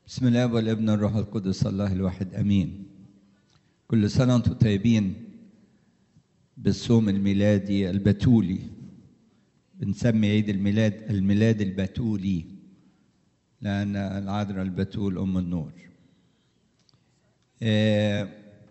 بسم الله والابن الروح القدس الله الواحد امين كل سنه وانتم طيبين بالصوم الميلادي البتولي بنسمي عيد الميلاد الميلاد البتولي لان العذراء البتول ام النور آه،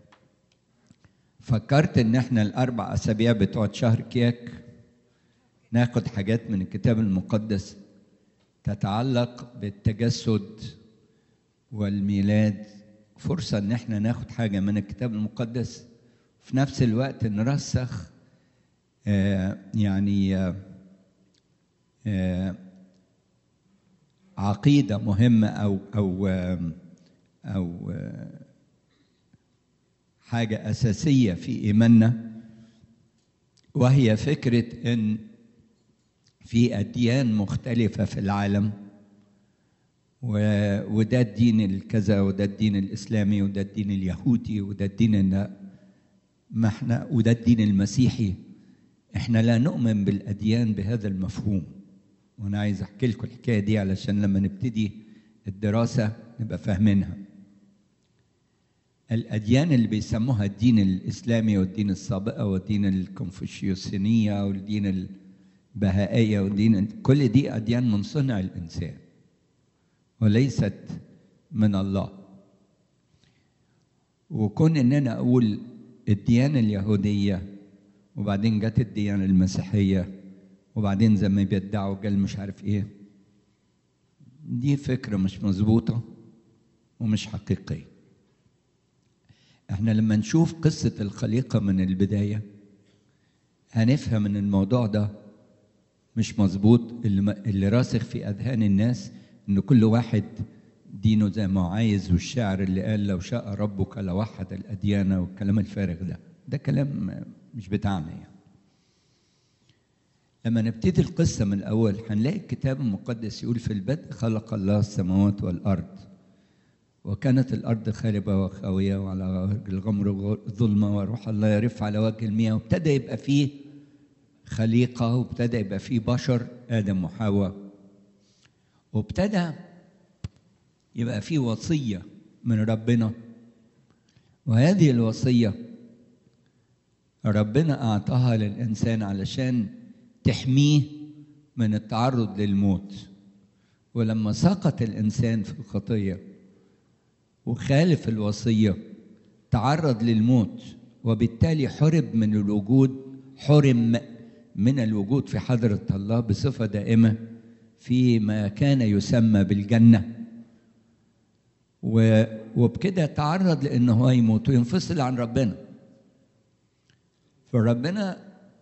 فكرت ان احنا الاربع اسابيع بتوع شهر كياك ناخد حاجات من الكتاب المقدس تتعلق بالتجسد والميلاد فرصة إن إحنا ناخد حاجة من الكتاب المقدس في نفس الوقت نرسخ آه يعني آه آه عقيدة مهمة أو أو آه أو آه حاجة أساسية في إيماننا وهي فكرة إن في أديان مختلفة في العالم وده الدين الكذا وده الدين الاسلامي وده الدين اليهودي وده الدين ما احنا وده الدين المسيحي احنا لا نؤمن بالاديان بهذا المفهوم وانا عايز احكي لكم الحكايه دي علشان لما نبتدي الدراسه نبقى فاهمينها الاديان اللي بيسموها الدين الاسلامي والدين السابقه والدين الكونفوشيوسينيه والدين البهائيه والدين كل دي اديان من صنع الانسان وليست من الله وكون ان انا اقول الديانه اليهوديه وبعدين جت الديانه المسيحيه وبعدين زي ما بيدعوا قال مش عارف ايه دي فكره مش مظبوطه ومش حقيقيه احنا لما نشوف قصه الخليقه من البدايه هنفهم ان الموضوع ده مش مظبوط اللي, اللي راسخ في اذهان الناس ان كل واحد دينه زي ما هو عايز والشاعر اللي قال لو شاء ربك لوحد الاديان والكلام الفارغ ده ده كلام مش بتاعنا يعني لما نبتدي القصة من الأول هنلاقي الكتاب المقدس يقول في البدء خلق الله السماوات والأرض وكانت الأرض خاربة وخاوية وعلى وجه الغمر ظلمة وروح الله يرف على وجه المياه وابتدى يبقى فيه خليقة وابتدى يبقى فيه بشر آدم وحواء وابتدى يبقى في وصية من ربنا وهذه الوصية ربنا أعطاها للإنسان علشان تحميه من التعرض للموت ولما سقط الإنسان في الخطية وخالف الوصية تعرض للموت وبالتالي حرم من الوجود حرم من الوجود في حضرة الله بصفة دائمة في ما كان يسمى بالجنه وبكده تعرض لان هو يموت وينفصل عن ربنا فربنا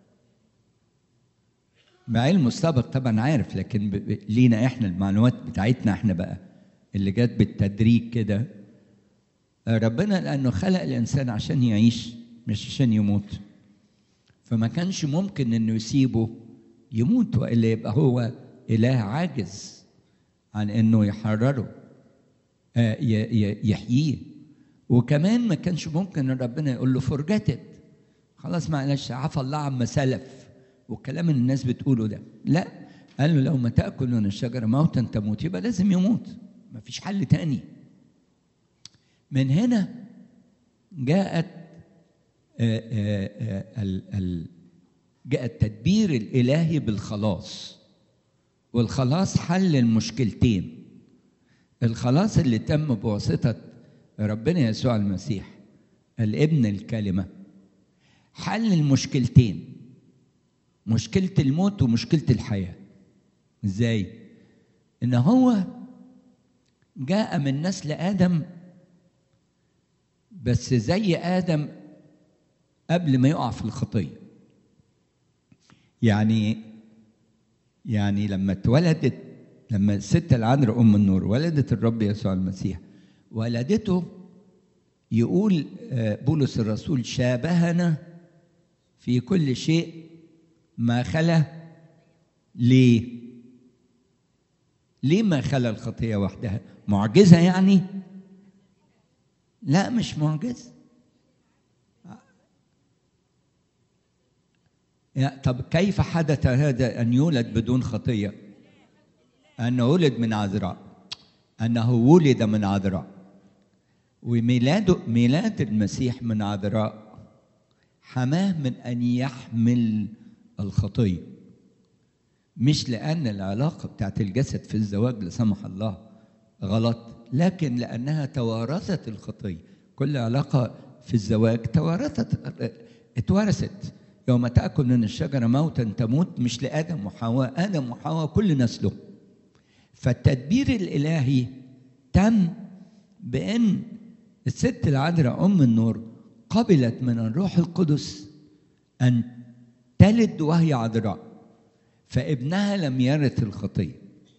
بعلمه السابق طبعا عارف لكن لينا احنا المعلومات بتاعتنا احنا بقى اللي جت بالتدريج كده ربنا لانه خلق الانسان عشان يعيش مش عشان يموت فما كانش ممكن انه يسيبه يموت والا يبقى هو إله عاجز عن إنه يحرره آه يحييه وكمان ما كانش ممكن إن ربنا يقول له فرجتت خلاص معلش عفى الله عما سلف والكلام اللي الناس بتقوله ده لا قال له لو ما تاكل من الشجره موتا تموت يبقى لازم يموت ما فيش حل تاني من هنا جاءت آآ آآ ال ال جاء التدبير الالهي بالخلاص والخلاص حل المشكلتين الخلاص اللي تم بواسطة ربنا يسوع المسيح الابن الكلمة حل المشكلتين مشكلة الموت ومشكلة الحياة ازاي ان هو جاء من نسل آدم بس زي آدم قبل ما يقع في الخطية يعني يعني لما اتولدت لما الست العذراء ام النور ولدت الرب يسوع المسيح ولدته يقول بولس الرسول شابهنا في كل شيء ما خلا ليه ليه ما خلا الخطيه وحدها معجزه يعني لا مش معجزه طب كيف حدث هذا أن يولد بدون خطية أن ولد من عذراء انه ولد من عذراء وميلاده ميلاد المسيح من عذراء حماه من ان يحمل الخطيه مش لان العلاقه بتاعت الجسد في الزواج لا سمح الله غلط لكن لانها توارثت الخطيه كل علاقه في الزواج توارثت اتورثت يوم تاكل من الشجره موتا تموت مش لادم وحواء ادم وحواء كل نسله فالتدبير الالهي تم بان الست العذراء ام النور قبلت من الروح القدس ان تلد وهي عذراء فابنها لم يرث الخطيه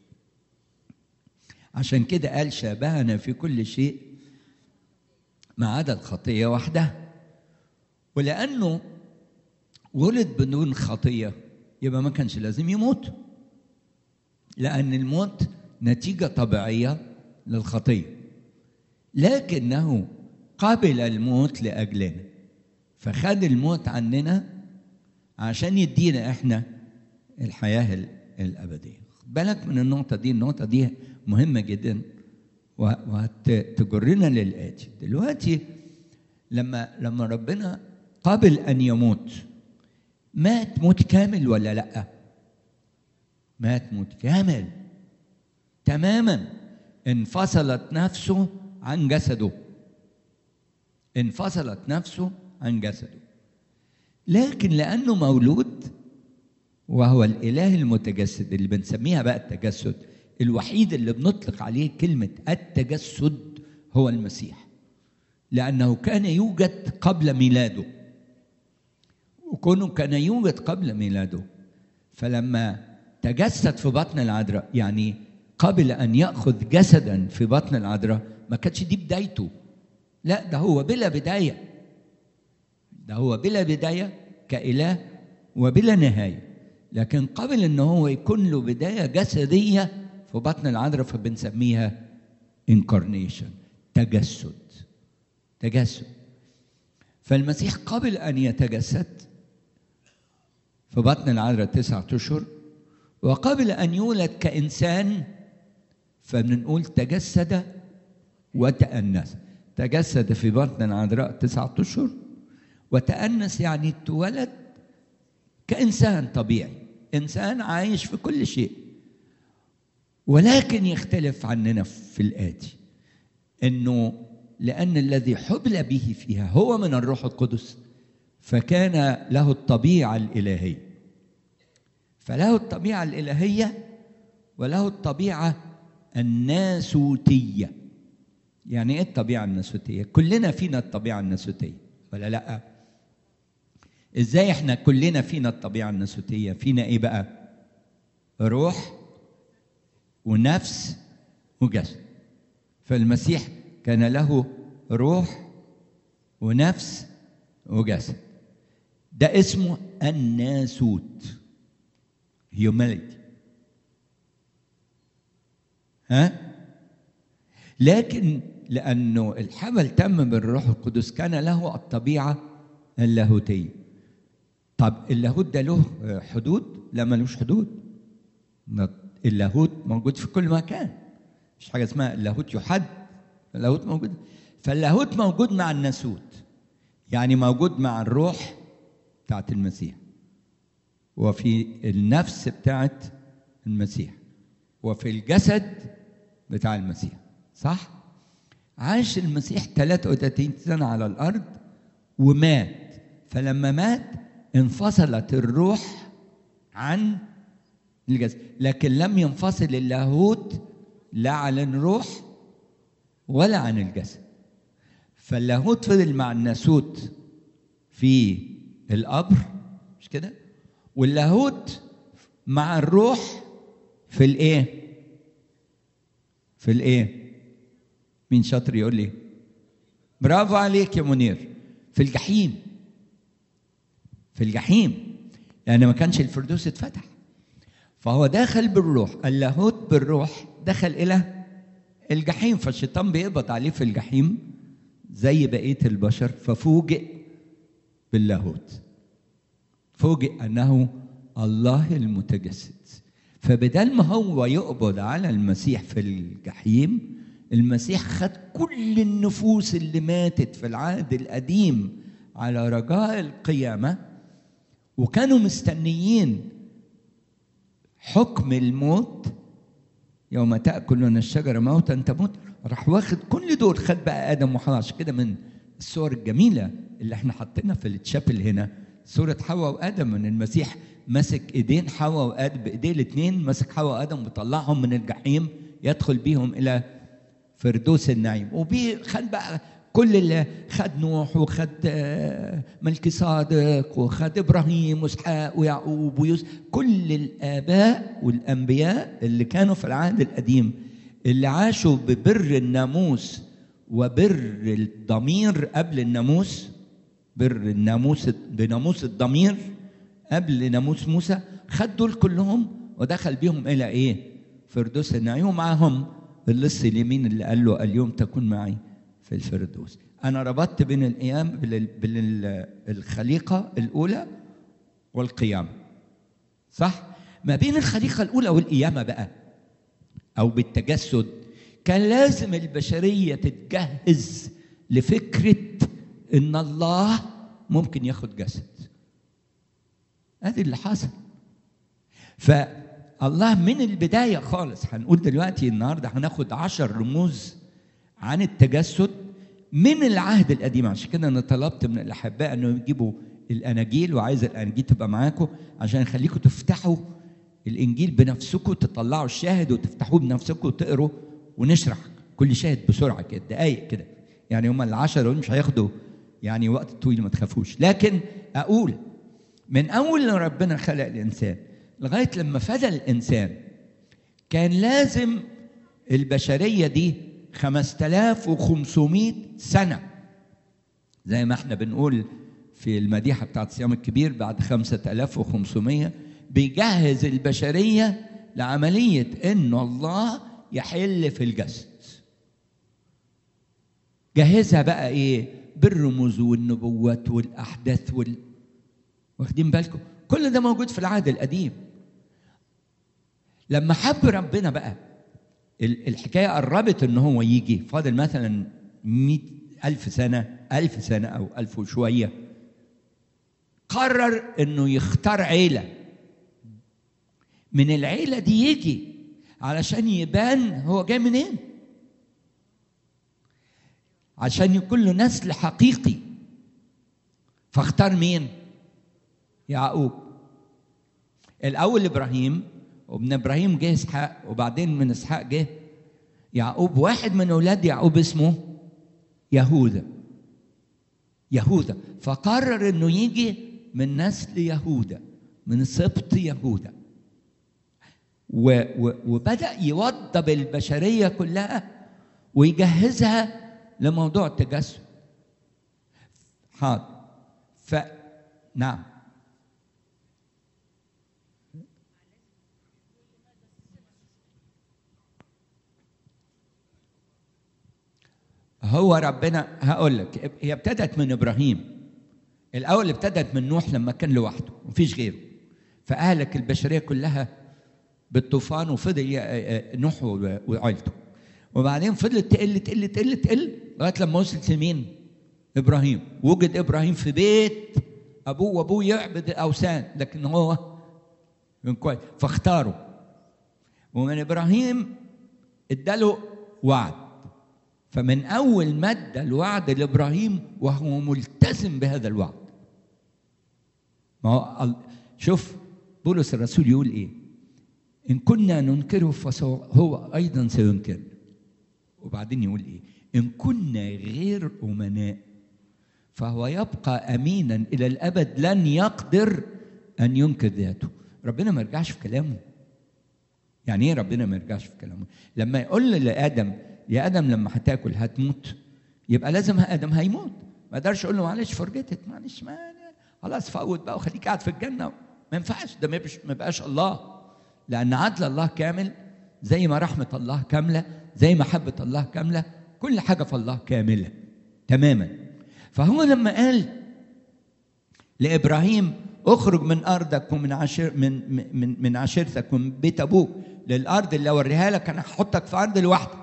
عشان كده قال شابهنا في كل شيء ما عدا الخطيه وحدها ولانه ولد بدون خطيه يبقى ما كانش لازم يموت لان الموت نتيجه طبيعيه للخطيه لكنه قبل الموت لاجلنا فخد الموت عننا عشان يدينا احنا الحياه الابديه بالك من النقطه دي النقطه دي مهمه جدا وهتجرنا للاتي دلوقتي لما لما ربنا قبل ان يموت مات موت كامل ولا لا مات موت كامل تماما انفصلت نفسه عن جسده انفصلت نفسه عن جسده لكن لانه مولود وهو الاله المتجسد اللي بنسميها بقى التجسد الوحيد اللي بنطلق عليه كلمه التجسد هو المسيح لانه كان يوجد قبل ميلاده وكونه كان يوجد قبل ميلاده فلما تجسد في بطن العذراء يعني قبل ان ياخذ جسدا في بطن العذراء ما كانتش دي بدايته لا ده هو بلا بدايه ده هو بلا بدايه كاله وبلا نهايه لكن قبل ان هو يكون له بدايه جسديه في بطن العذراء فبنسميها انكارنيشن تجسد تجسد فالمسيح قبل ان يتجسد في بطن العذراء تسعة أشهر وقبل أن يولد كإنسان فبنقول تجسد وتأنس تجسد في بطن العذراء تسعة أشهر وتأنس يعني اتولد كإنسان طبيعي إنسان عايش في كل شيء ولكن يختلف عننا في الآتي إنه لأن الذي حبل به فيها هو من الروح القدس فكان له الطبيعة الإلهية فله الطبيعة الإلهية وله الطبيعة الناسوتية يعني إيه الطبيعة الناسوتية؟ كلنا فينا الطبيعة الناسوتية ولا لأ؟ إزاي إحنا كلنا فينا الطبيعة الناسوتية؟ فينا إيه بقى؟ روح ونفس وجسد فالمسيح كان له روح ونفس وجسد ده اسمه الناسوت humility ها لكن لانه الحمل تم بالروح القدس كان له الطبيعه اللاهوتيه طب اللاهوت ده له حدود لا ملوش حدود اللاهوت موجود في كل مكان مش حاجه اسمها اللاهوت يحد اللاهوت موجود فاللاهوت موجود مع الناسوت يعني موجود مع الروح بتاعت المسيح وفي النفس بتاعت المسيح وفي الجسد بتاع المسيح صح؟ عاش المسيح 33 سنة على الأرض ومات فلما مات انفصلت الروح عن الجسد لكن لم ينفصل اللاهوت لا عن الروح ولا عن الجسد فاللاهوت فضل مع الناسوت في القبر مش كده واللاهوت مع الروح في الايه في الايه مين شاطر يقول لي برافو عليك يا منير في الجحيم في الجحيم لان ما كانش الفردوس اتفتح فهو دخل بالروح اللاهوت بالروح دخل الى الجحيم فالشيطان بيقبض عليه في الجحيم زي بقيه البشر ففوجئ باللاهوت فوجئ انه الله المتجسد فبدل ما هو يقبض على المسيح في الجحيم المسيح خد كل النفوس اللي ماتت في العهد القديم على رجاء القيامه وكانوا مستنيين حكم الموت يوم تاكل من الشجره موتا تموت راح واخد كل دول خد بقى ادم وحواء عشان كده من الصور الجميله اللي احنا حاطينها في التشابل هنا صوره حواء وادم من المسيح ماسك ايدين حواء وادم بايديه الاثنين ماسك حواء وادم وطلعهم من الجحيم يدخل بيهم الى فردوس النعيم وخد بقى كل اللي خد نوح وخد ملكي صادق وخد ابراهيم واسحاق ويعقوب ويوسف كل الاباء والانبياء اللي كانوا في العهد القديم اللي عاشوا ببر الناموس وبر الضمير قبل الناموس بر الناموس بناموس الضمير قبل ناموس موسى خد دول كلهم ودخل بيهم الى ايه؟ فردوس النعيم ومعهم اللص اليمين اللي قال له اليوم تكون معي في الفردوس انا ربطت بين القيام بين الخليقه الاولى والقيامه صح ما بين الخليقه الاولى والقيامه بقى او بالتجسد كان لازم البشريه تتجهز لفكره ان الله ممكن ياخد جسد ادي اللي حصل فالله من البدايه خالص هنقول دلوقتي النهارده هناخد عشر رموز عن التجسد من العهد القديم عشان كده انا طلبت من الاحباء انهم يجيبوا الاناجيل وعايز الاناجيل تبقى معاكم عشان يخليكم تفتحوا الانجيل بنفسكم تطلعوا الشاهد وتفتحوه بنفسكم وتقروا ونشرح كل شاهد بسرعه كده دقايق كده يعني هم العشرة دول مش هياخدوا يعني وقت طويل ما تخافوش لكن اقول من اول ما ربنا خلق الانسان لغايه لما فدى الانسان كان لازم البشريه دي 5500 سنة زي ما احنا بنقول في المديحة بتاعت الصيام الكبير بعد 5500 بيجهز البشرية لعملية إن الله يحل في الجسد جهزها بقى إيه بالرموز والنبوات والأحداث وال... واخدين بالكم كل ده موجود في العهد القديم لما حب ربنا بقى الحكاية قربت إن هو يجي فاضل مثلا مئة ألف سنة ألف سنة أو ألف وشوية قرر إنه يختار عيلة من العيلة دي يجي علشان يبان هو جاي منين عشان يكون له نسل حقيقي فاختار مين يعقوب الأول إبراهيم ومن ابراهيم جه اسحاق وبعدين من اسحاق جه يعقوب واحد من اولاد يعقوب اسمه يهوذا يهوذا فقرر انه يجي من نسل يهوذا من سبط يهوذا و و وبدا يوضب البشريه كلها ويجهزها لموضوع التجسد حاضر ف نعم هو ربنا هقول لك هي ابتدت من ابراهيم الاول ابتدت من نوح لما كان لوحده مفيش غيره فاهلك البشريه كلها بالطوفان وفضل نوح وعيلته وبعدين فضلت تقل تقل تقل تقل لغايه لما وصلت لمين؟ ابراهيم وجد ابراهيم في بيت ابوه وابوه يعبد الاوثان لكن هو من كويس فاختاروا ومن ابراهيم اداله وعد فمن اول مد الوعد لابراهيم وهو ملتزم بهذا الوعد ما هو شوف بولس الرسول يقول ايه ان كنا ننكره فهو ايضا سينكر وبعدين يقول ايه ان كنا غير امناء فهو يبقى امينا الى الابد لن يقدر ان ينكر ذاته ربنا ما يرجعش في كلامه يعني ايه ربنا ما يرجعش في كلامه لما يقول لادم يا ادم لما هتاكل هتموت يبقى لازم ادم هيموت ما اقدرش اقول له معلش فرجتت معلش ما خلاص فوت بقى وخليك قاعد في الجنه ما ينفعش ده ما بقاش الله لان عدل الله كامل زي ما رحمه الله كامله زي محبه الله كامله كل حاجه في الله كامله تماما فهو لما قال لابراهيم اخرج من ارضك ومن عشير من من من عشيرتك ومن بيت ابوك للارض اللي اوريها لك انا هحطك في ارض لوحدك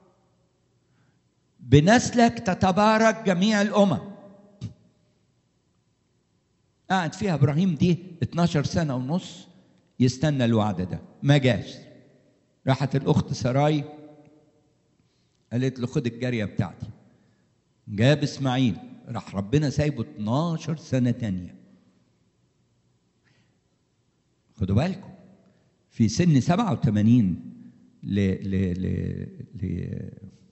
بنسلك تتبارك جميع الامم قعد فيها ابراهيم دي 12 سنه ونص يستنى الوعد ده ما جاش راحت الاخت سراي قالت له خد الجاريه بتاعتي جاب اسماعيل راح ربنا سايبه 12 سنه تانية خدوا بالكم في سن 87 ل ل ل ل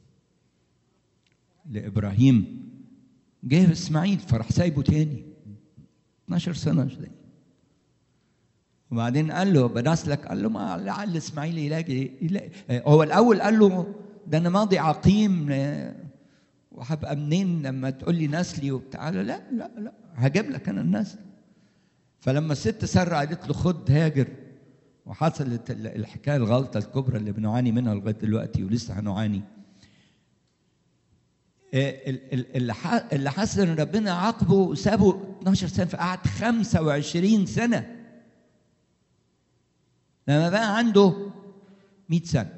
لابراهيم جاب اسماعيل فراح سايبه تاني 12 سنه تاني وبعدين قال له بنسلك قال له ما لعل اسماعيل يلاقي, يلاقي هو الاول قال له ده انا ماضي عقيم وهبقى منين لما تقول لي نسلي وبتاع لا لا لا هجيب لك انا النسل فلما الست ساره قالت له خد هاجر وحصلت الحكايه الغلطه الكبرى اللي بنعاني منها لغايه دلوقتي ولسه هنعاني اللي حصل ان ربنا عاقبه وسابه 12 سنه فقعد 25 سنه لما بقى عنده 100 سنه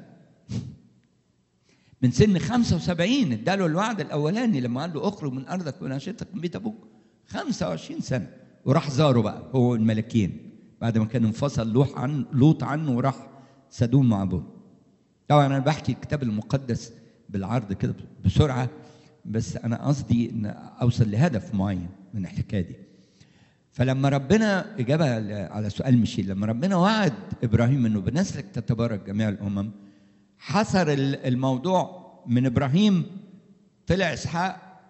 من سن 75 اداله الوعد الاولاني لما قال له اخرج من ارضك ومن عشيرتك من بيت ابوك 25 سنه وراح زاره بقى هو الملكين بعد ما كان انفصل لوح عن لوط عنه وراح سدوم مع ابوه طبعا انا بحكي الكتاب المقدس بالعرض كده بسرعه بس انا قصدي ان اوصل لهدف معين من الحكايه دي فلما ربنا اجابه على سؤال مشيل لما ربنا وعد ابراهيم انه بنسلك تتبارك جميع الامم حصر الموضوع من ابراهيم طلع اسحاق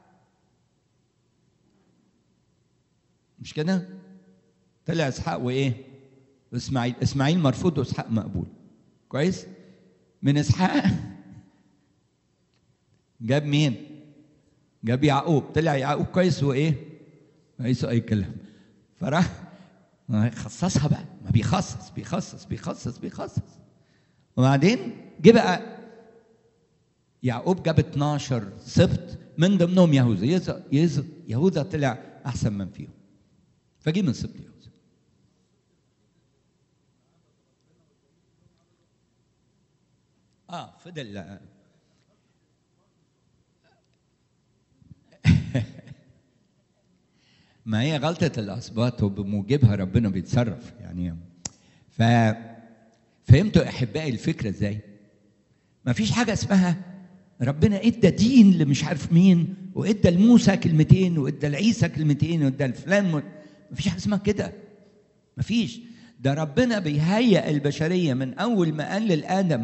مش كده طلع اسحاق وايه واسماعيل اسماعيل مرفوض واسحاق مقبول كويس من اسحاق جاب مين جاب يعقوب طلع يعقوب كويس وايه كويس اي كلام فراح خصصها بقى ما بيخصص بيخصص بيخصص بيخصص وبعدين جه بقى يعقوب جاب 12 سبط من ضمنهم يهوذا يهوذا طلع احسن من فيهم فجه من سبط يهوذا اه فضل ما هي غلطة الأسباط وبموجبها ربنا بيتصرف يعني ف فهمتوا أحبائي الفكرة إزاي؟ ما فيش حاجة اسمها ربنا ادى دين لمش عارف مين وادى لموسى كلمتين وادى لعيسى كلمتين وادى لفلان ما فيش حاجة اسمها كده ما فيش ده ربنا بيهيئ البشرية من أول ما قال لآدم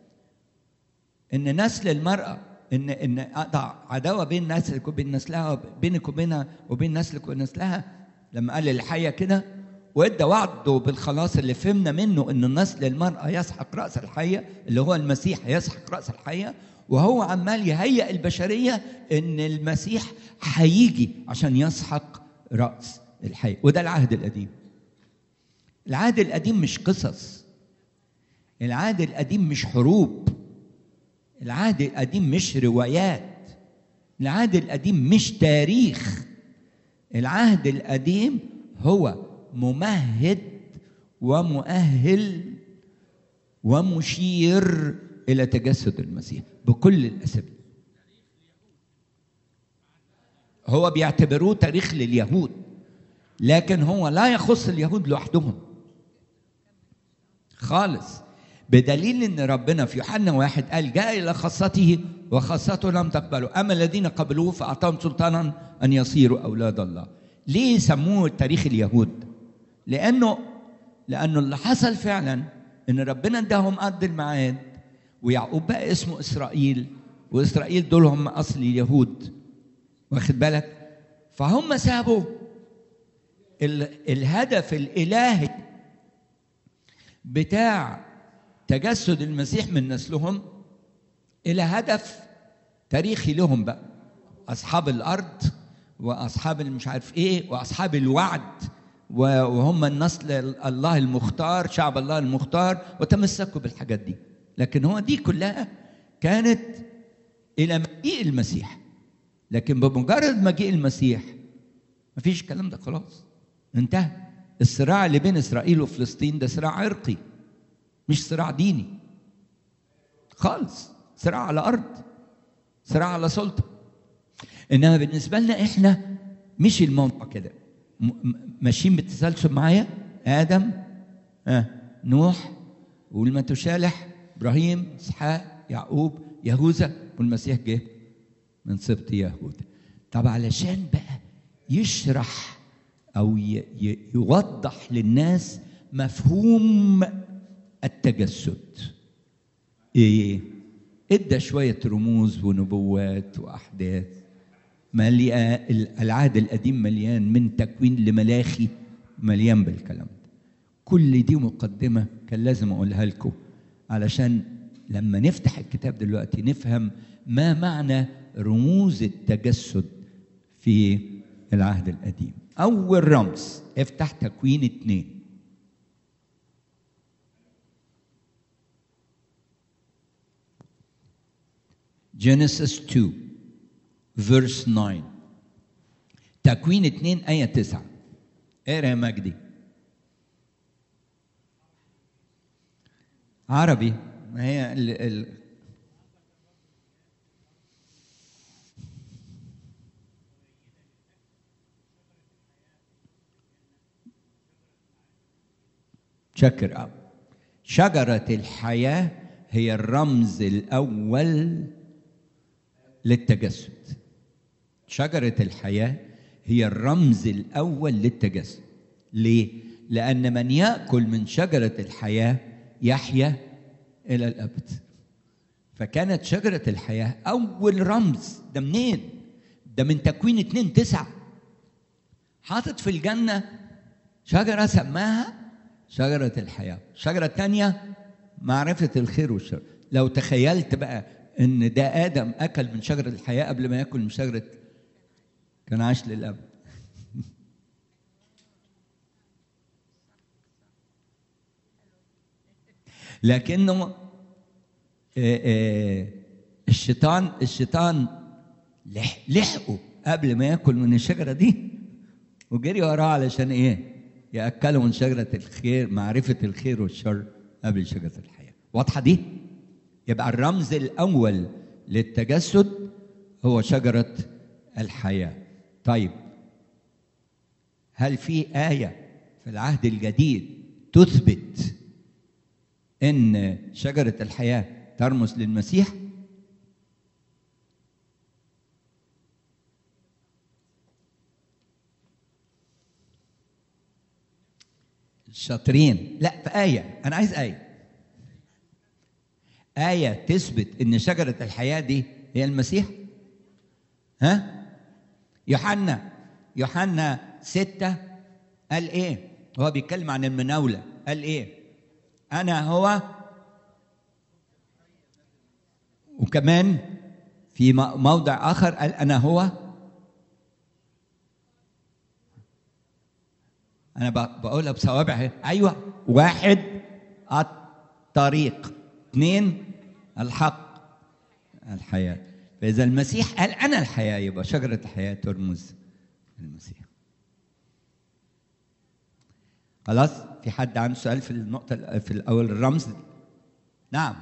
إن نسل المرأة ان ان اقطع عداوه بين نسلك وبين نسلها بينك وبينها وبين نسلك ونسلها لما قال للحيه كده وادى وعده بالخلاص اللي فهمنا منه ان نسل المراه يسحق راس الحيه اللي هو المسيح يسحق راس الحيه وهو عمال يهيئ البشريه ان المسيح هيجي عشان يسحق راس الحيه وده العهد القديم العهد القديم مش قصص العهد القديم مش حروب العهد القديم مش روايات العهد القديم مش تاريخ العهد القديم هو ممهد ومؤهل ومشير الى تجسد المسيح بكل الاساليب هو بيعتبروه تاريخ لليهود لكن هو لا يخص اليهود لوحدهم خالص بدليل ان ربنا في يوحنا واحد قال جاء الى خاصته وخاصته لم تقبله اما الذين قبلوه فاعطاهم سلطانا ان يصيروا اولاد الله ليه سموه تاريخ اليهود لانه لانه اللي حصل فعلا ان ربنا اداهم ارض الميعاد ويعقوب بقى اسمه اسرائيل واسرائيل دول هم اصل اليهود واخد بالك فهم سابوا الهدف الالهي بتاع تجسد المسيح من نسلهم الى هدف تاريخي لهم بقى اصحاب الارض واصحاب مش عارف ايه واصحاب الوعد وهم النسل الله المختار شعب الله المختار وتمسكوا بالحاجات دي لكن هو دي كلها كانت الى مجيء المسيح لكن بمجرد مجيء المسيح مفيش الكلام ده خلاص انتهى الصراع اللي بين اسرائيل وفلسطين ده صراع عرقي مش صراع ديني خالص صراع على ارض صراع على سلطه انما بالنسبه لنا احنا مش الموضوع كده م- م- ماشيين بالتسلسل معايا ادم آه نوح والمتشالح ابراهيم اسحاق يعقوب يهوذا والمسيح جه من سبط يهوذا طب علشان بقى يشرح او ي- ي- يوضح للناس مفهوم التجسد ايه ادى شويه رموز ونبوات واحداث مليئه العهد القديم مليان من تكوين لملاخي مليان بالكلام ده كل دي مقدمه كان لازم اقولها لكم علشان لما نفتح الكتاب دلوقتي نفهم ما معنى رموز التجسد في العهد القديم اول رمز افتح تكوين اتنين Genesis 2 verse 9 تكوين 2 آية 9 اقرا يا مجدي عربي ما هي ال ال شكر أب شجرة الحياة هي الرمز الأول للتجسد شجرة الحياة هي الرمز الأول للتجسد ليه؟ لأن من يأكل من شجرة الحياة يحيا إلى الأبد فكانت شجرة الحياة أول رمز ده منين؟ ده من تكوين اتنين تسعة حاطط في الجنة شجرة سماها شجرة الحياة الشجرة الثانية معرفة الخير والشر لو تخيلت بقى ان ده ادم اكل من شجره الحياه قبل ما ياكل من شجره كان عاش للابد لكنه آه، آه، الشيطان الشيطان لح- لحقه قبل ما ياكل من الشجره دي وجري وراه علشان ايه؟ ياكله من شجره الخير معرفه الخير والشر قبل شجره الحياه واضحه دي؟ يبقى الرمز الاول للتجسد هو شجره الحياه طيب هل في ايه في العهد الجديد تثبت ان شجره الحياه ترمز للمسيح شاطرين لا في ايه انا عايز ايه آية تثبت إن شجرة الحياة دي هي المسيح؟ ها؟ يوحنا يوحنا ستة قال إيه؟ هو بيتكلم عن المناولة قال إيه؟ أنا هو وكمان في م- موضع آخر قال أنا هو أنا ب- بقولها بصوابع اهي أيوه واحد الطريق اثنين الحق الحياة فإذا المسيح قال أنا الحياة يبقى شجرة الحياة ترمز المسيح خلاص في حد عنده سؤال في النقطة ال- في الأول الرمز نعم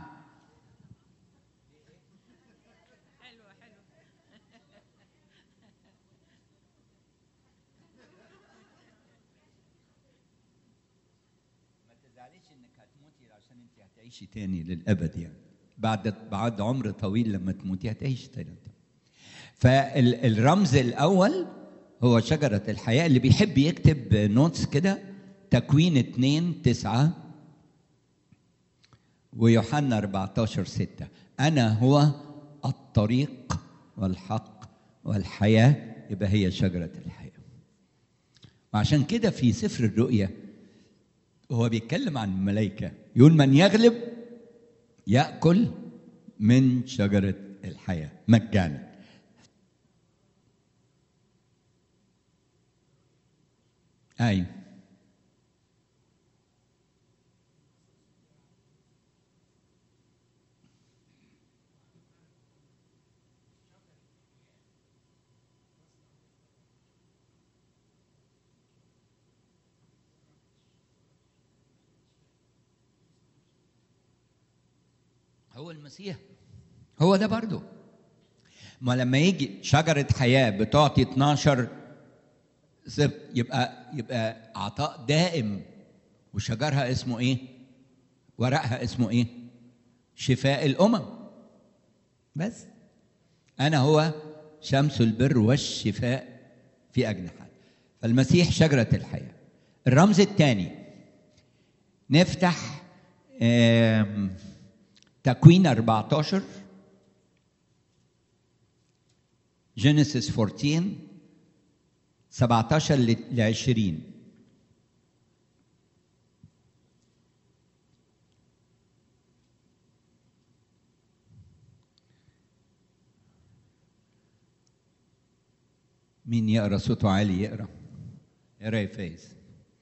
ما تزعليش انك هتموتي عشان انت هتعيشي تاني للابد يعني بعد بعد عمر طويل لما تموتي هتعيشي تاني فالرمز الاول هو شجرة الحياة اللي بيحب يكتب نوتس كده تكوين اتنين تسعة ويوحنا 14 ستة أنا هو الطريق والحق والحياة يبقى هي شجرة الحياة وعشان كده في سفر الرؤيا هو بيتكلم عن الملائكة يقول من يغلب يأكل من شجرة الحياة مجانا أيوة هو المسيح هو ده برضه ما لما يجي شجرة حياة بتعطي 12 سبت يبقى يبقى عطاء دائم وشجرها اسمه ايه؟ ورقها اسمه ايه؟ شفاء الأمم بس أنا هو شمس البر والشفاء في أجنحة فالمسيح شجرة الحياة الرمز الثاني نفتح تكوين 14 جينيسيس 14 17 ل 20 مين يقرا صوته عالي يقرا اقرا يا فايز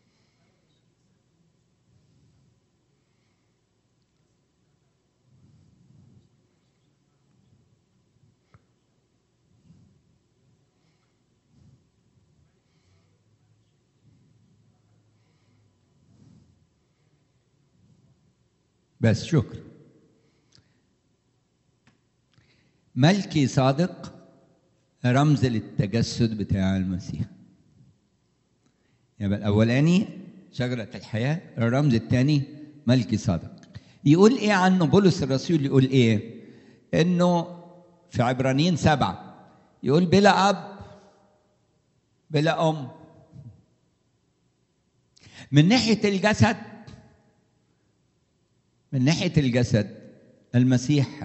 بس شكرا ملكي صادق رمز للتجسد بتاع المسيح يبقى الاولاني شجره الحياه الرمز الثاني ملكي صادق يقول ايه عنه بولس الرسول يقول ايه انه في عبرانيين سبعه يقول بلا اب بلا ام من ناحيه الجسد من ناحيه الجسد المسيح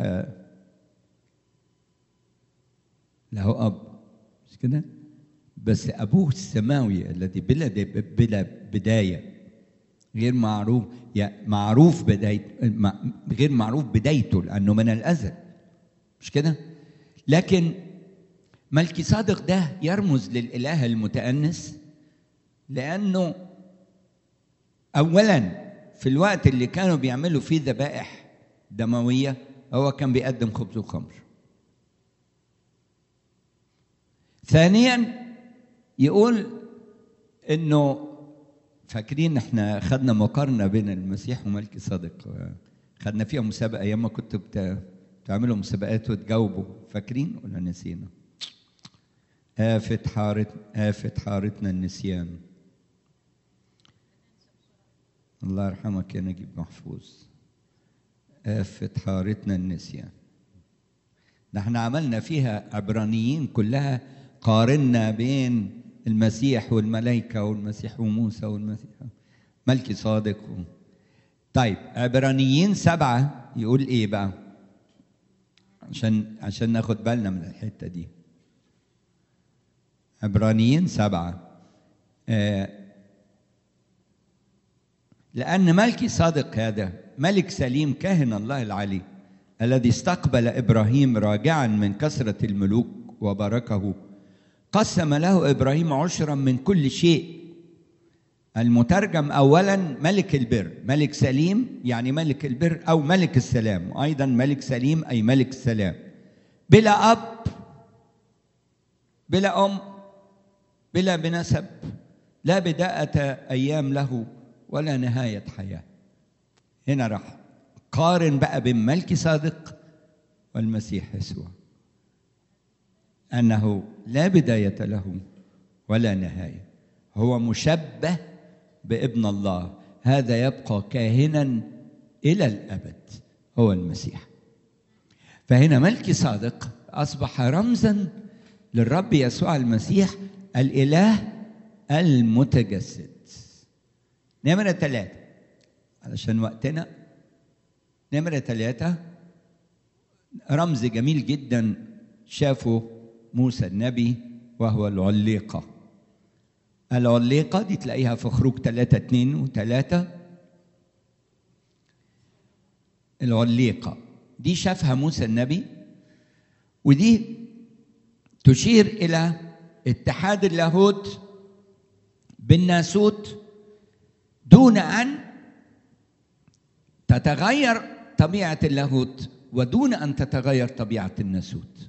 له اب مش كده بس ابوه السماوي الذي بلا بلا بدايه غير معروف يعني معروف بداية غير معروف بدايته لانه من الازل مش كده لكن ملكي صادق ده يرمز للاله المتانس لانه اولا في الوقت اللي كانوا بيعملوا فيه ذبائح دمويه هو كان بيقدم خبز وخمر ثانيا يقول انه فاكرين احنا خدنا مقارنه بين المسيح وملكي صادق خدنا فيها مسابقه ايام ما كنتوا بتعملوا مسابقات وتجاوبوا فاكرين ولا نسينا؟ آفة حارت آفة حارتنا النسيان الله يرحمك يا نجيب محفوظ آفة حارتنا النسيان ده احنا عملنا فيها عبرانيين كلها قارنا بين المسيح والملائكة والمسيح وموسى والمسيح ملكي صادق و... طيب عبرانيين سبعة يقول ايه بقى عشان عشان ناخد بالنا من الحتة دي عبرانيين سبعة آه لأن ملكي صادق هذا ملك سليم كاهن الله العلي الذي استقبل إبراهيم راجعا من كثرة الملوك وباركه قسم له ابراهيم عشرا من كل شيء المترجم اولا ملك البر ملك سليم يعني ملك البر او ملك السلام ايضا ملك سليم اي ملك السلام بلا اب بلا ام بلا بنسب لا بداءة ايام له ولا نهاية حياة هنا راح قارن بقى بين ملك صادق والمسيح يسوع انه لا بدايه له ولا نهايه هو مشبه بابن الله هذا يبقى كاهنا الى الابد هو المسيح فهنا ملكي صادق اصبح رمزا للرب يسوع المسيح الاله المتجسد نمرة ثلاثة علشان وقتنا نمرة ثلاثة رمز جميل جدا شافه موسى النبي وهو العليقة العليقة دي تلاقيها في خروج ثلاثة اتنين وثلاثة العليقة دي شافها موسى النبي ودي تشير إلى اتحاد اللاهوت بالناسوت دون أن تتغير طبيعة اللاهوت ودون أن تتغير طبيعة الناسوت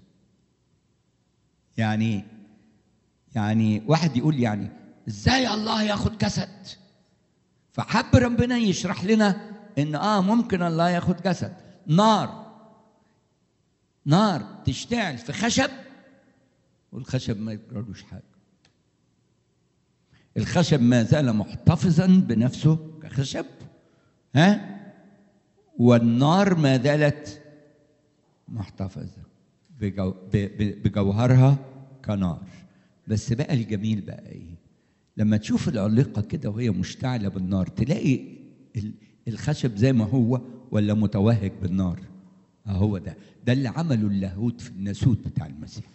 يعني يعني واحد يقول يعني ازاي الله ياخد جسد فحب ربنا يشرح لنا ان اه ممكن الله ياخد جسد نار نار تشتعل في خشب والخشب ما يجرالوش حاجه الخشب ما زال محتفظا بنفسه كخشب ها والنار ما زالت محتفظه بجو بجوهرها كنار بس بقى الجميل بقى ايه لما تشوف العليقه كده وهي مشتعله بالنار تلاقي الخشب زي ما هو ولا متوهج بالنار هو ده ده اللي عمله اللاهوت في الناسوت بتاع المسيح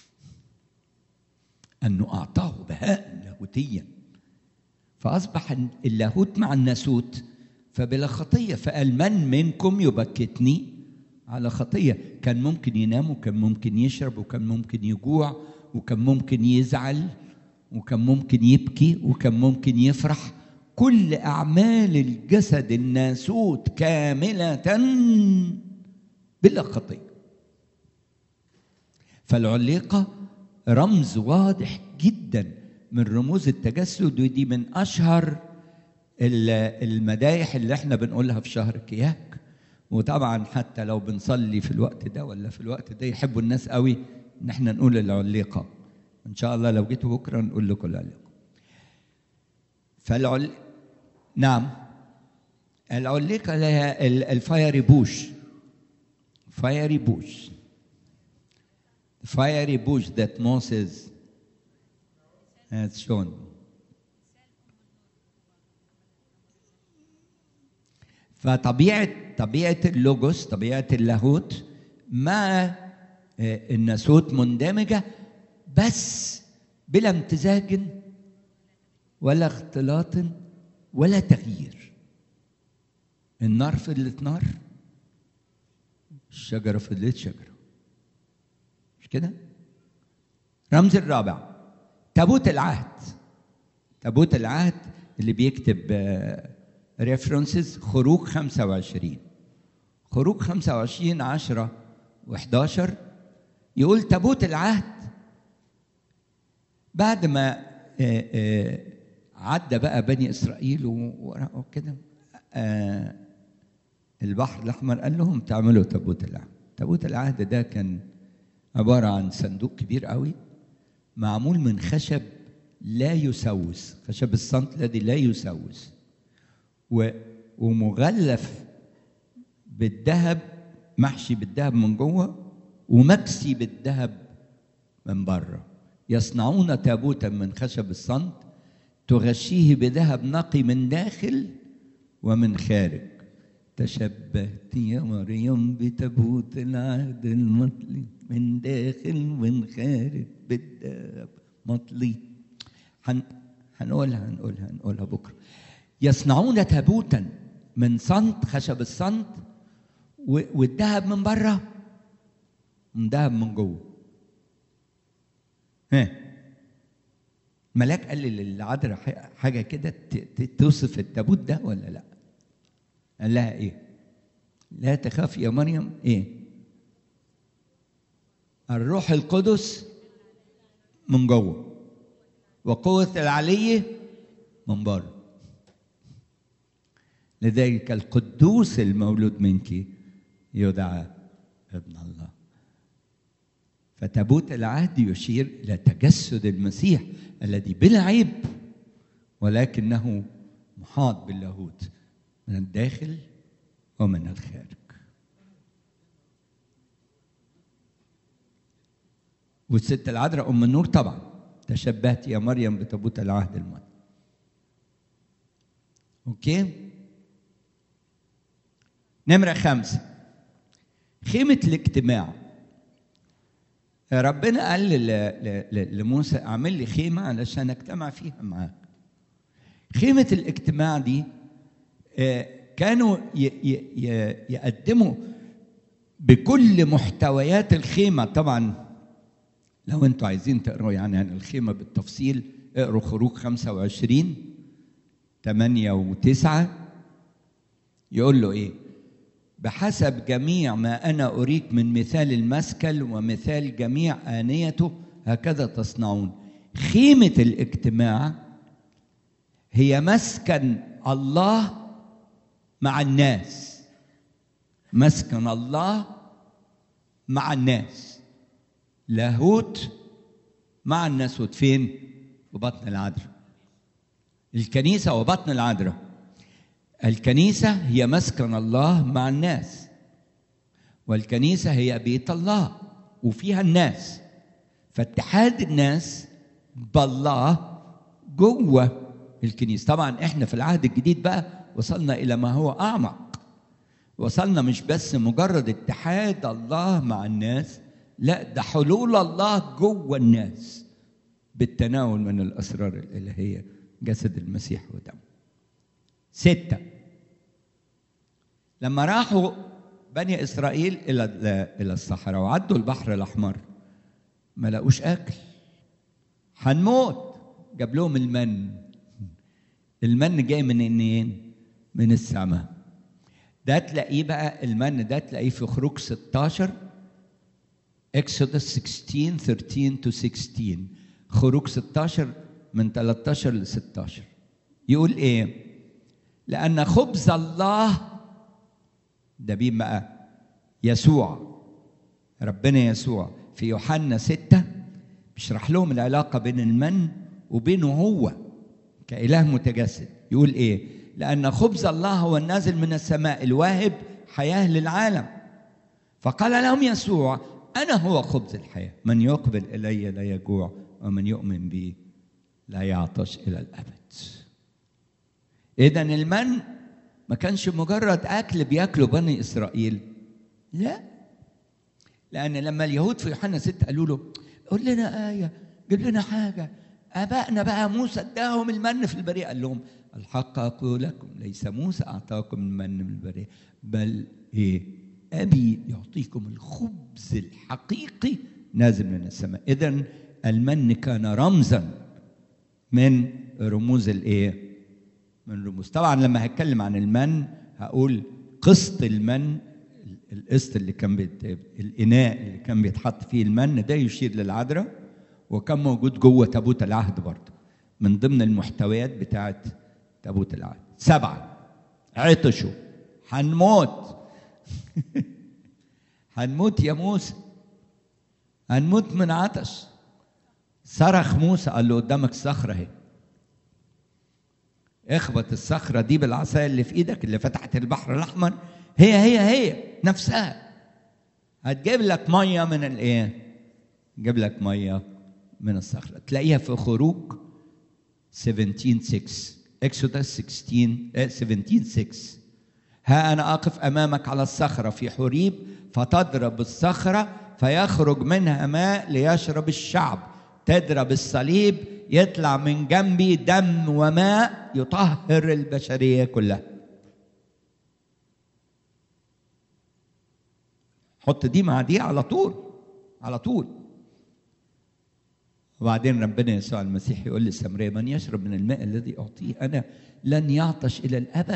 انه اعطاه بهاء لاهوتيا فاصبح اللاهوت مع الناسوت فبلا خطيه فقال من منكم يبكتني على خطيه كان ممكن ينام وكان ممكن يشرب وكان ممكن يجوع وكان ممكن يزعل وكان ممكن يبكي وكان ممكن يفرح كل اعمال الجسد الناسوت كامله بلا خطيه فالعليقه رمز واضح جدا من رموز التجسد ودي من اشهر المدايح اللي احنا بنقولها في شهر كياك وطبعا حتى لو بنصلي في الوقت ده ولا في الوقت ده يحبوا الناس قوي ان احنا نقول العليقه ان شاء الله لو جيتوا بكره نقول لكم العليقه فالعل نعم العليقه لها الفايري بوش fiery bush. The fiery bush that Moses has shown. فطبيعة طبيعة اللوجوس طبيعة اللاهوت مع الناسوت مندمجة بس بلا امتزاج ولا اختلاط ولا تغيير النار فضلت نار الشجرة فضلت شجرة مش كده؟ رمز الرابع تابوت العهد تابوت العهد اللي بيكتب ريفرنسز خروج 25 خروج 25 10 و11 يقول تابوت العهد بعد ما عدى بقى بني اسرائيل وكده البحر الاحمر قال لهم تعملوا تابوت العهد تابوت العهد ده كان عباره عن صندوق كبير قوي معمول من خشب لا يسوس خشب الصمت الذي لا يسوس و ومغلف بالذهب محشي بالذهب من جوه ومكسي بالذهب من بره يصنعون تابوتا من خشب الصمت تغشيه بذهب نقي من داخل ومن خارج تشبهت يا مريم بتابوت العهد المطلي من داخل ومن خارج بالذهب مطلي هن... هنقولها هنقولها هنقولها بكره يصنعون تابوتا من صنت خشب الصنت و... والذهب من بره من ذهب من جوه ها ملاك قال للعذراء حاجه كده توصف التابوت ده ولا لا؟ قال لها ايه؟ لا تخاف يا مريم ايه؟ الروح القدس من جوه وقوة العلي من بره لذلك القدوس المولود منك يدعى ابن الله فتابوت العهد يشير الى تجسد المسيح الذي بلا عيب ولكنه محاط باللاهوت من الداخل ومن الخارج والست العذراء ام النور طبعا تشبهت يا مريم بتابوت العهد الماضي اوكي نمرة خمسة خيمة الاجتماع ربنا قال لموسى اعمل لي خيمة علشان اجتمع فيها معاك خيمة الاجتماع دي كانوا يقدموا بكل محتويات الخيمة طبعا لو انتوا عايزين تقروا يعني عن الخيمة بالتفصيل اقروا خروج 25 8 و9 يقول له ايه بحسب جميع ما انا اريك من مثال المسكل ومثال جميع انيته هكذا تصنعون خيمه الاجتماع هي مسكن الله مع الناس مسكن الله مع الناس لاهوت مع الناسوت فين في بطن العذراء الكنيسه وبطن العذراء الكنيسه هي مسكن الله مع الناس والكنيسه هي بيت الله وفيها الناس فاتحاد الناس بالله جوه الكنيسه طبعا احنا في العهد الجديد بقى وصلنا الى ما هو اعمق وصلنا مش بس مجرد اتحاد الله مع الناس لا ده حلول الله جوه الناس بالتناول من الاسرار الالهيه جسد المسيح ودمه سته لما راحوا بني اسرائيل الى الى الصحراء وعدوا البحر الاحمر ما لقوش اكل هنموت جاب لهم المن المن جاي من منين من السماء ده تلاقيه بقى المن ده تلاقيه في خروج 16 اكسودس 16 13 to 16 خروج 16 من 13 ل 16 يقول ايه لان خبز الله ده مين بقى يسوع ربنا يسوع في يوحنا ستة بيشرح لهم العلاقة بين المن وبينه هو كإله متجسد يقول إيه لأن خبز الله هو النازل من السماء الواهب حياة للعالم فقال لهم يسوع أنا هو خبز الحياة من يقبل إلي لا يجوع ومن يؤمن بي لا يعطش إلى الأبد إذا المن ما كانش مجرد أكل بياكله بني إسرائيل لا لأن لما اليهود في يوحنا 6 قالوا له قول لنا آية جيب لنا حاجة آبائنا بقى موسى اداهم المن في البرية قال لهم الحق أقول لكم ليس موسى أعطاكم المن من البرية بل إيه أبي يعطيكم الخبز الحقيقي نازل من السماء إذا المن كان رمزا من رموز الإيه من رموز طبعا لما هتكلم عن المن هقول قسط المن القسط اللي كان بيت... الاناء اللي كان بيتحط فيه المن ده يشير للعذراء وكان موجود جوه تابوت العهد برضه من ضمن المحتويات بتاعت تابوت العهد سبعه عطشوا هنموت هنموت يا موسى هنموت من عطش صرخ موسى قال له قدامك صخره اهي اخبط الصخره دي بالعصايه اللي في ايدك اللي فتحت البحر الاحمر هي هي هي نفسها هتجيب لك ميه من الايه تجيب لك ميه من الصخره تلاقيها في خروج 17 6 اكسودس 16 17 6 ها انا اقف امامك على الصخره في حريب فتضرب الصخره فيخرج منها ماء ليشرب الشعب تضرب الصليب يطلع من جنبي دم وماء يطهر البشريه كلها حط دي مع دي على طول على طول وبعدين ربنا يسوع المسيح يقول للسامريه من يشرب من الماء الذي اعطيه انا لن يعطش الى الابد